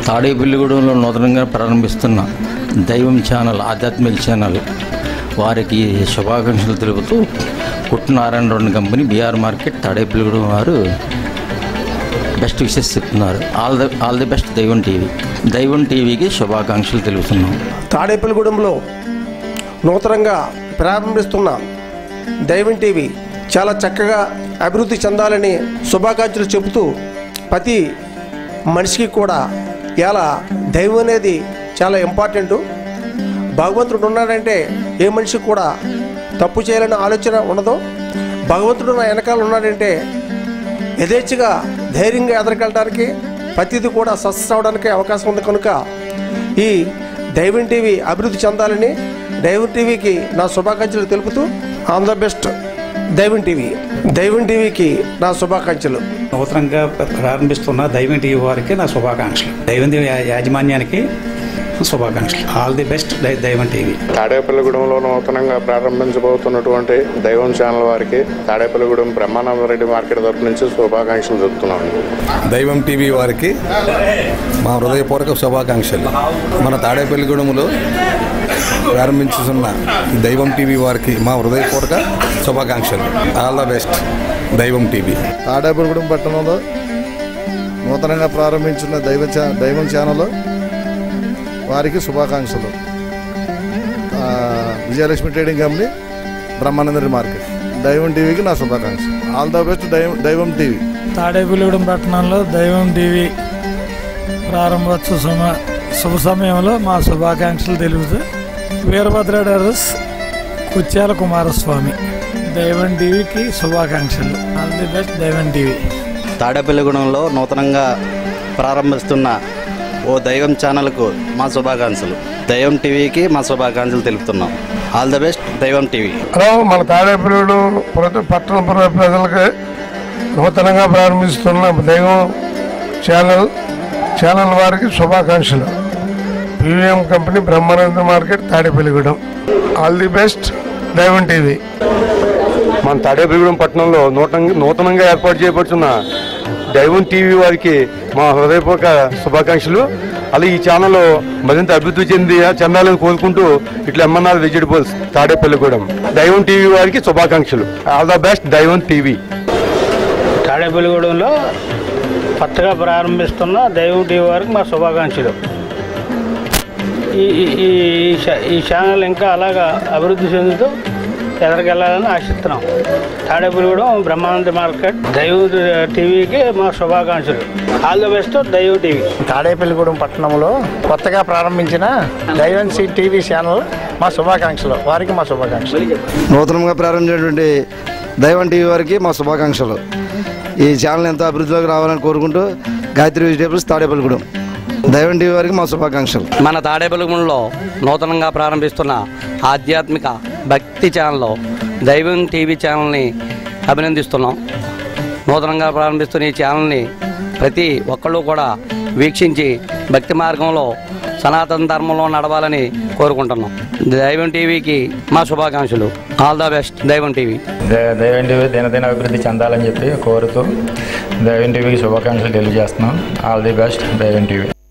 తాడేపల్లిగూడెంలో నూతనంగా ప్రారంభిస్తున్న దైవం ఛానల్ ఆధ్యాత్మిక ఛానల్ వారికి శుభాకాంక్షలు తెలుపుతూ కుట్టినారాయణ రెండు కంపెనీ బీఆర్ మార్కెట్ తాడేపల్లిగూడెం వారు బెస్ట్ విషెస్ చెప్తున్నారు all the all the best Daivam TV Daivam టీవీకి శుభాకాంక్షలు తెలుపుతున్నాం తాడేపల్లిగూడెంలో నూతనంగా ప్రారంభిస్తున్న దైవం టీవీ చాలా చక్కగా అభివృద్ధి చెందాలని శుభాకాంక్షలు చెబుతూ ప్రతి మనిషికి కూడా ఇలా దైవం అనేది చాలా ఇంపార్టెంటు భగవంతుడు ఉన్నాడంటే ఏ మనిషికి కూడా తప్పు చేయాలనే ఆలోచన ఉండదు భగవంతుడు నా వెనకాల ఉన్నాడంటే యథేచ్ఛగా ధైర్యంగా ఎదరకెళ్ళడానికి ప్రతిదీ కూడా సక్సెస్ అవడానికి అవకాశం ఉంది కనుక ఈ దైవం టీవీ అభివృద్ధి చెందాలని దైవం టీవీకి నా శుభాకాంక్షలు తెలుపుతూ all the best Daivam TV Daivam టీవీకి నా శుభాకాంక్షలు నూతనంగా ప్రారంభిస్తున్న దైవం టీవీ వారికి నా శుభాకాంక్షలు దైవం టీవీ యా- యాజమాన్యానికి శుభాకాంక్షలు ఆల్ ది బెస్ట్ దై- దైవం టీవీ తాడేపల్లిగూడెంలో నూతనంగా ప్రారంభించబోతున్నటువంటి దైవం ఛానల్ వారికి తాడేపల్లిగూడెం బ్రహ్మానందరెడ్డి మార్కెట్ తరపు నుంచి శుభాకాంక్షలు చెప్తున్నాను దైవం టీవీ వారికి మా హృదయపూర్వక శుభాకాంక్షలు మన తాడేపల్లిగూడెంలో ప్రారంభించుతున్న దైవం టీవీ వారికి మా హృదయపూర్వక శుభాకాంక్షలు all the best Daivam TV Tadepalligudem పట్టణంలో నూతనంగా ప్రారంభించిన దైవ ఛా దైవం ఛానల్ వారికి శుభాకాంక్షలు ఆ, విజయలక్ష్మి ట్రేడింగ్ కంపెనీ బ్రహ్మానందరి మార్కెట్ దైవం టీవీకి నా శుభాకాంక్షలు ఆల్ ద బెస్ట్ దైవం దైవం టీవీ తాడేపల్లిగూడెం పట్టణంలో దైవం టీవీ ప్రారంభోత్సవ సమ శుభ సమయంలో మా శుభాకాంక్షలు తెలుపుతూ వీరభద్ర డరస్ కుత్యాల కుమారస్వామి దైవం టీవీకి శుభాకాంక్షలు all the best Daivam TV తాడేపల్లిగూడెంలో నూతనంగా ప్రారంభిస్తున్న ఓ దైవం ఛానల్కు మా శుభాకాంక్షలు దైవం టీవీకి మా శుభాకాంక్షలు తెలుపుతున్నాం all the best Daivam TV hello మన తాడేపల్లిగూడెం ప్రతి పట్టణ ప్ర- ప్రజలకి నూతనంగా ప్రారంభిస్తున్న దైవం ఛానల్ ఛానల్ వారికి శుభాకాంక్షలు PVM company Brahmananda market Tadepalligudem all the best Daivam TV మన తాడేపల్లిగూడెం పట్టణంలో నూతనంగా నూతనంగా ఏర్పాటు చేయబడుతున్న దైవం టీవీ వారికి మా హృదయపూర్వక శుభాకాంక్షలు అలాగే ఈ ఛానల్ మరింత అభివృద్ధి చెంది చెందాలని కోరుకుంటూ ఇట్లా ఎంఎన్ఆర్ వెజిటబుల్స్ తాడేపల్లిగూడెం దైవం టీవీ వారికి శుభాకాంక్షలు all the best Daivam TV తాడేపల్లిగూడెంలో కొత్తగా ప్రారంభిస్తున్న దైవం టీవీ వారికి మా శుభాకాంక్షలు ఈ ఈ- ఈ ఈ ఛా- ఈ ఛానల్ ఇంకా అలాగా అభివృద్ధి చెందుతూ ఎదరికెళ్ళాలని ఆశిస్తున్నాం తాడేపల్లిగూడెం బ్రహ్మానంద మార్కెట్ దైవ టీవీకి మా శుభాకాంక్షలు all the best Daiva TV Tadepalligudem పట్టణంలో కొత్తగా ప్రారంభించిన దైవన్ సి టీవీ ఛానల్ మా శుభాకాంక్షలు వారికి మా శుభాకాంక్షలు నూతనంగా ప్రారంభించినటువంటి దైవం టీవీ వారికి మా శుభాకాంక్షలు ఈ ఛానల్ ఎంతో అభివృద్ధిలోకి రావాలని కోరుకుంటూ గాయత్రి వెజిటేబుల్స్ తాడేపల్లిగూడెం దైవం టీవీ వారికి మా శుభాకాంక్షలు మన తాడేపల్లిగూడెంలో నూతనంగా ప్రారంభిస్తున్న ఆధ్యాత్మిక భక్తి ఛానల్ దైవం టీవీ ఛానల్ని అభినందిస్తున్నాం నూతనంగా ప్రారంభిస్తున్న ఈ ఛానల్ని ప్రతి ఒక్కళ్ళు కూడా వీక్షించి భక్తి మార్గంలో సనాతన ధర్మంలో నడవాలని కోరుకుంటున్నాం దైవం టీవీకి మా శుభాకాంక్షలు all the best Daivam TV Daivam TV దినదిన అభివృద్ధి చెందాలని చెప్పి కోరుతూ దైవం టీవీకి శుభాకాంక్షలు తెలియజేస్తున్నాం all the best Daivam TV